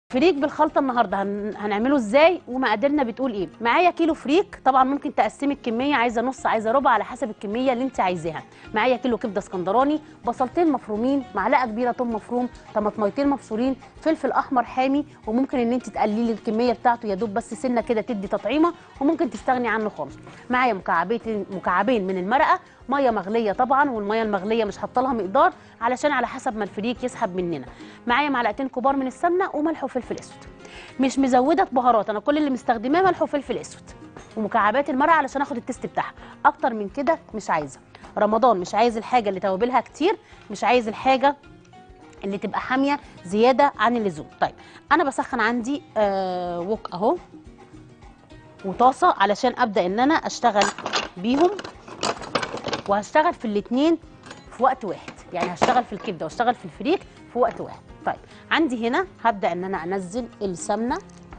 فريك بالخلطه النهارده هن... هنعمله ازاي ومقاديرنا بتقول ايه معايا كيلو فريك طبعا ممكن تقسمي الكميه عايزه نص عايزه ربع على حسب الكميه اللي انت عايزاها معايا كيلو كبده اسكندراني بصلتين مفرومين معلقه كبيره ثوم مفروم طماطميتين مبشورين فلفل احمر حامي وممكن ان انت تقللي الكميه بتاعته يا دوب بس سنه كده تدي تطعيمه وممكن تستغني عنه خالص معايا مكعبين مكعبين من المرقه ميه مغليه طبعا والميه المغليه مش حاطه لها مقدار علشان على حسب ما الفريك يسحب مننا معايا معلقتين كبار من السمنه وملح وفلفل اسود مش مزوده بهارات انا كل اللي مستخدماه ملح وفلفل اسود ومكعبات المرقه علشان اخد التست بتاعها اكتر من كده مش عايزه رمضان مش عايز الحاجه اللي توابلها كتير مش عايز الحاجه اللي تبقى حاميه زياده عن اللزوم طيب انا بسخن عندي آه وok اهو وطاسه علشان ابدا ان انا اشتغل بيهم وهشتغل في الاثنين في وقت واحد يعني هشتغل في الكبده واشتغل في الفريك في وقت واحد طيب عندي هنا هبدا ان انا انزل السمنه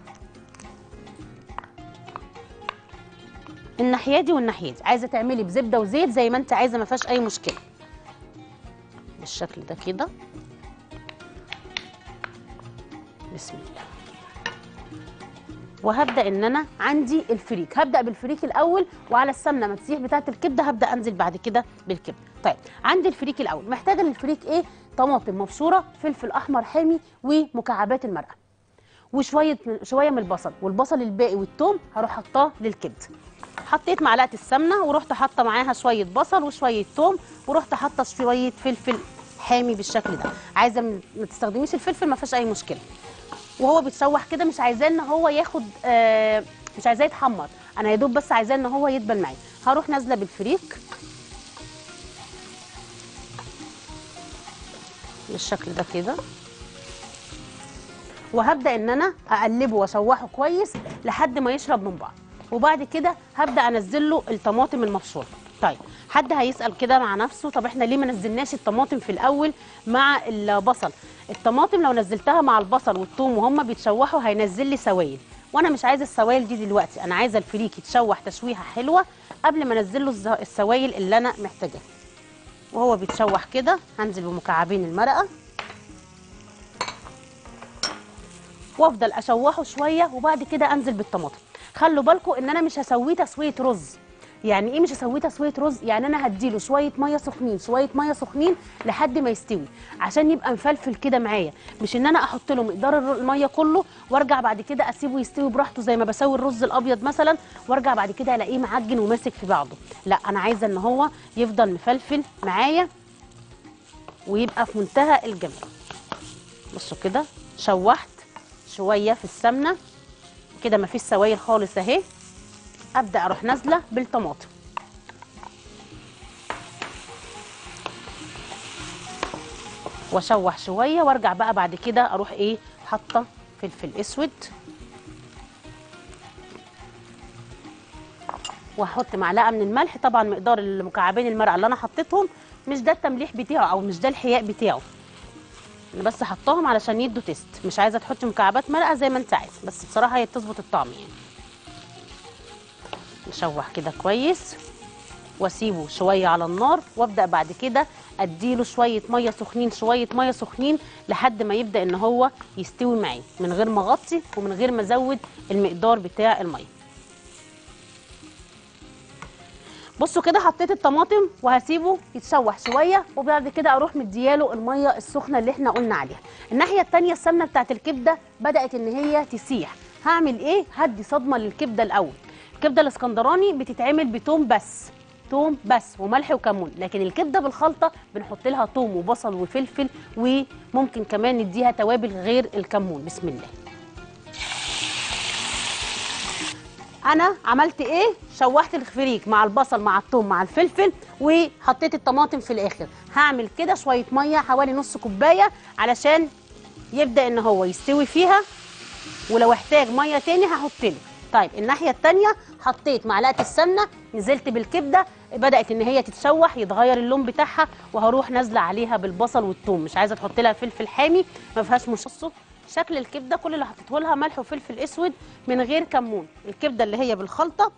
الناحيه دي والناحيه دي عايزه تعملي بزبده وزيت زي ما انت عايزه ما فيهاش اي مشكله بالشكل ده كده بسم الله وهبدا ان انا عندي الفريك هبدا بالفريك الاول وعلى السمنه ما تسيح بتاعه الكبده هبدا انزل بعد كده بالكبده طيب عندي الفريك الاول محتاجه للفريك ايه طماطم مبشوره فلفل احمر حامي ومكعبات المرقه وشويه شويه من البصل والبصل الباقي والثوم هروح حطاه للكبده حطيت معلقه السمنه ورحت حاطه معاها شويه بصل وشويه ثوم ورحت حاطه شويه فلفل حامي بالشكل ده عايزه ما تستخدميش الفلفل ما فيهاش اي مشكله وهو بيتشوح كده مش عايزاه ان هو ياخد آه مش عايزاه يتحمر انا يا دوب بس عايزاه ان هو يدبل معايا هروح نازله بالفريك بالشكل ده كده وهبدا ان انا اقلبه واشوحه كويس لحد ما يشرب من بعض وبعد كده هبدا انزل له الطماطم المبشوره طيب حد هيسال كده مع نفسه طب احنا ليه ما نزلناش الطماطم في الاول مع البصل الطماطم لو نزلتها مع البصل والثوم وهم بيتشوحوا هينزل لي سوائل وانا مش عايزه السوائل دي دلوقتي انا عايزه الفريك يتشوح تشويحه حلوه قبل ما انزل له السوائل اللي انا محتاجاها وهو بيتشوح كده هنزل بمكعبين المرقه وافضل اشوحه شويه وبعد كده انزل بالطماطم خلوا بالكم ان انا مش هسويه تسويه رز يعني ايه مش هسويه تسويه رز يعني انا هديله شويه ميه سخنين شويه ميه سخنين لحد ما يستوي عشان يبقى مفلفل كده معايا مش ان انا احط له مقدار الميه كله وارجع بعد كده اسيبه يستوي براحته زي ما بسوي الرز الابيض مثلا وارجع بعد كده الاقيه معجن وماسك في بعضه لا انا عايزه ان هو يفضل مفلفل معايا ويبقى في منتهى الجمال بصوا كده شوحت شويه في السمنه كده مفيش سوائل خالص اهي ابدا اروح نازله بالطماطم واشوح شويه وارجع بقى بعد كده اروح ايه حاطه فلفل اسود وهحط معلقه من الملح طبعا مقدار المكعبين المرقه اللي انا حطيتهم مش ده التمليح بتاعه او مش ده الحياء بتاعه انا بس حطاهم علشان يدوا تيست مش عايزه تحطي مكعبات مرقه زي ما انت عايز بس بصراحه هي بتظبط الطعم يعني نشوح كده كويس واسيبه شويه على النار وابدا بعد كده اديله شويه ميه سخنين شويه ميه سخنين لحد ما يبدا ان هو يستوي معايا من غير ما اغطي ومن غير ما ازود المقدار بتاع الميه بصوا كده حطيت الطماطم وهسيبه يتشوح شويه وبعد كده اروح مدياله الميه السخنه اللي احنا قلنا عليها الناحيه الثانيه السمنه بتاعت الكبده بدات ان هي تسيح هعمل ايه هدي صدمه للكبده الاول الكبده الاسكندراني بتتعمل بتوم بس توم بس وملح وكمون لكن الكبده بالخلطه بنحط لها توم وبصل وفلفل وممكن كمان نديها توابل غير الكمون بسم الله انا عملت ايه شوحت الفريك مع البصل مع الثوم مع الفلفل وحطيت الطماطم في الاخر هعمل كده شويه ميه حوالي نص كوبايه علشان يبدا ان هو يستوي فيها ولو احتاج ميه تاني هحط له طيب الناحيه الثانيه حطيت معلقه السمنه نزلت بالكبده بدات ان هي تتشوح يتغير اللون بتاعها وهروح نازله عليها بالبصل والثوم مش عايزه تحط لها فلفل حامي ما فيهاش مشصه شكل الكبده كل اللي حطيته لها ملح وفلفل اسود من غير كمون الكبده اللي هي بالخلطه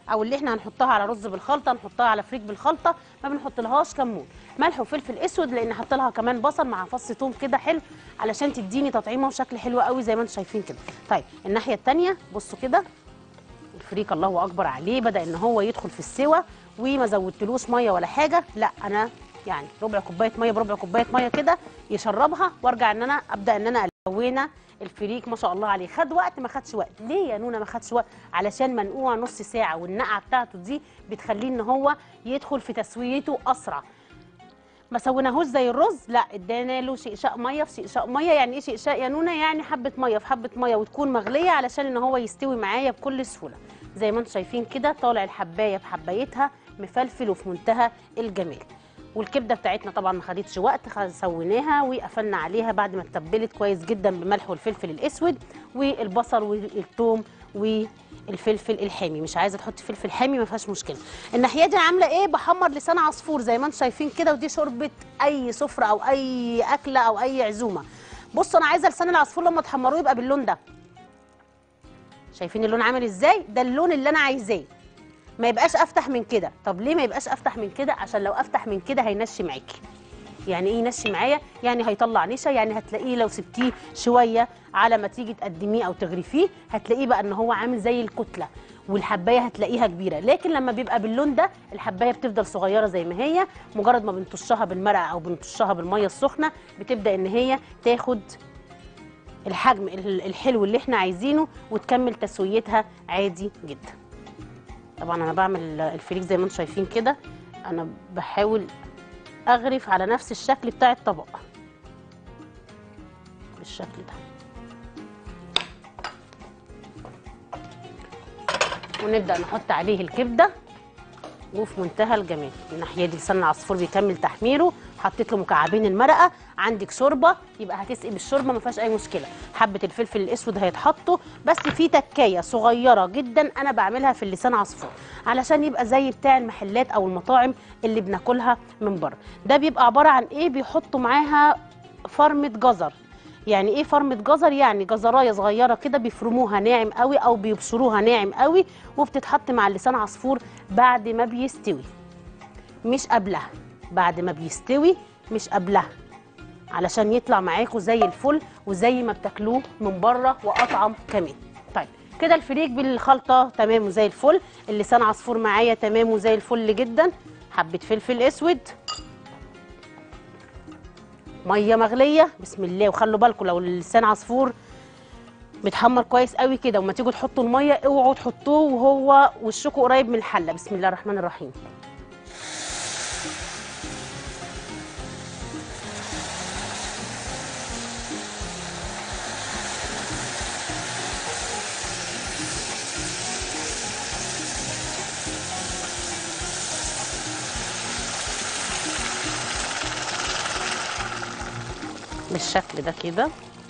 او اللي احنا هنحطها على رز بالخلطه نحطها على فريك بالخلطه ما بنحطلهاش كمون ملح وفلفل اسود لان حط لها كمان بصل مع فص ثوم كده حلو علشان تديني تطعيمه وشكل حلو قوي زي ما انتم شايفين كده طيب الناحيه الثانيه بصوا كده الفريك الله اكبر عليه بدا ان هو يدخل في السوى وما زودتلوش ميه ولا حاجه لا انا يعني ربع كوبايه ميه بربع كوبايه ميه كده يشربها وارجع ان انا ابدا ان انا الونه الفريك ما شاء الله عليه خد وقت ما خدش وقت ليه يا نونا ما خدش وقت علشان منقوع نص ساعه والنقعه بتاعته دي بتخليه ان هو يدخل في تسويته اسرع ما سويناهوش زي الرز لا ادانا له شقشاق ميه في شقشاق ميه يعني ايه شقشاق يا نونا يعني حبه ميه في حبه ميه وتكون مغليه علشان ان هو يستوي معايا بكل سهوله زي ما انتم شايفين كده طالع الحبايه بحبايتها مفلفل وفي منتهى الجمال والكبده بتاعتنا طبعا ما خدتش وقت خ- سويناها وقفلنا عليها بعد ما اتبلت كويس جدا بالملح والفلفل الاسود والبصل والثوم والفلفل الحامي مش عايزه تحطي فلفل حامي ما فيهاش مشكله الناحيه دي عامله ايه بحمر لسان عصفور زي ما انتم شايفين كده ودي شوربه اي سفره او اي اكله او اي عزومه بصوا انا عايزه لسان العصفور لما تحمروه يبقى باللون ده شايفين اللون عامل ازاي ده اللون اللي انا عايزاه ما يبقاش افتح من كده طب ليه ما يبقاش افتح من كده عشان لو افتح من كده هينشي معاكي يعني ايه ينشي معايا يعني هيطلع نشا يعني هتلاقيه لو سبتيه شويه على ما تيجي تقدميه او تغرفيه هتلاقيه بقى ان هو عامل زي الكتله والحبايه هتلاقيها كبيره لكن لما بيبقى باللون ده الحبايه بتفضل صغيره زي ما هي مجرد ما بنطشها بالمرقه او بنطشها بالميه السخنه بتبدا ان هي تاخد الحجم ال- الحلو اللي احنا عايزينه وتكمل تسويتها عادي جدا طبعا انا بعمل الفريك زي ما انتم شايفين كده انا بحاول اغرف على نفس الشكل بتاع الطبق بالشكل ده ونبدا نحط عليه الكبده وفي منتهى الجمال الناحيه دي لسان العصفور بيكمل تحميره حطيت له مكعبين المرقه عندك شوربه يبقى هتسقي بالشوربه ما فيهاش اي مشكله حبه الفلفل الاسود هيتحطوا بس في تكايه صغيره جدا انا بعملها في اللسان عصفور علشان يبقى زي بتاع المحلات او المطاعم اللي بناكلها من بره ده بيبقى عباره عن ايه بيحطوا معاها فرمه جزر يعني ايه فرمه جزر يعني جزرايه صغيره كده بيفرموها ناعم قوي او بيبشروها ناعم قوي وبتتحط مع اللسان عصفور بعد ما بيستوي مش قبلها بعد ما بيستوي مش قبلها علشان يطلع معاكم زي الفل وزي ما بتاكلوه من بره واطعم كمان طيب كده الفريك بالخلطه تمام وزي الفل اللسان عصفور معايا تمام وزي الفل جدا حبه فلفل اسود ميه مغليه بسم الله وخلوا بالكم لو اللسان عصفور متحمر كويس قوي كده وما تيجوا تحطوا الميه اوعوا تحطوه وهو وشكوا قريب من الحله بسم الله الرحمن الرحيم بالشكل ده كده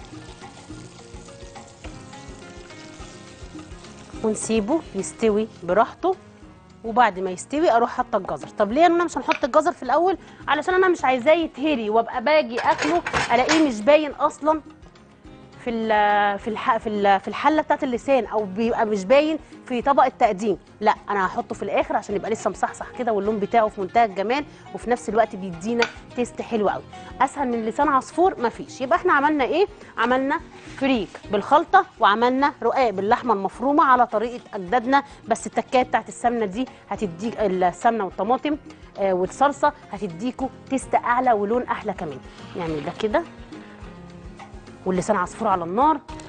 ونسيبه يستوي براحته وبعد ما يستوي اروح حاطه الجزر طب ليه انا مش هنحط الجزر في الاول علشان انا مش عايزاه يتهري وابقى باجي اكله الاقيه مش باين اصلا في ال في الح في ال في الحله بتاعت اللسان او بيبقى مش باين في طبق التقديم لا انا هحطه في الاخر عشان يبقى لسه مصحصح كده واللون بتاعه في منتهى الجمال وفي نفس الوقت بيدينا تيست حلو قوي اسهل من لسان عصفور مفيش يبقى احنا عملنا ايه عملنا فريك بالخلطه وعملنا رقاق باللحمه المفرومه على طريقه اجدادنا بس التكايه بتاعت السمنه دي هتديك السمنه والطماطم آه والصلصه هتديكوا تيست اعلى ولون احلى كمان نعمل ده كده واللسان عصفور على النار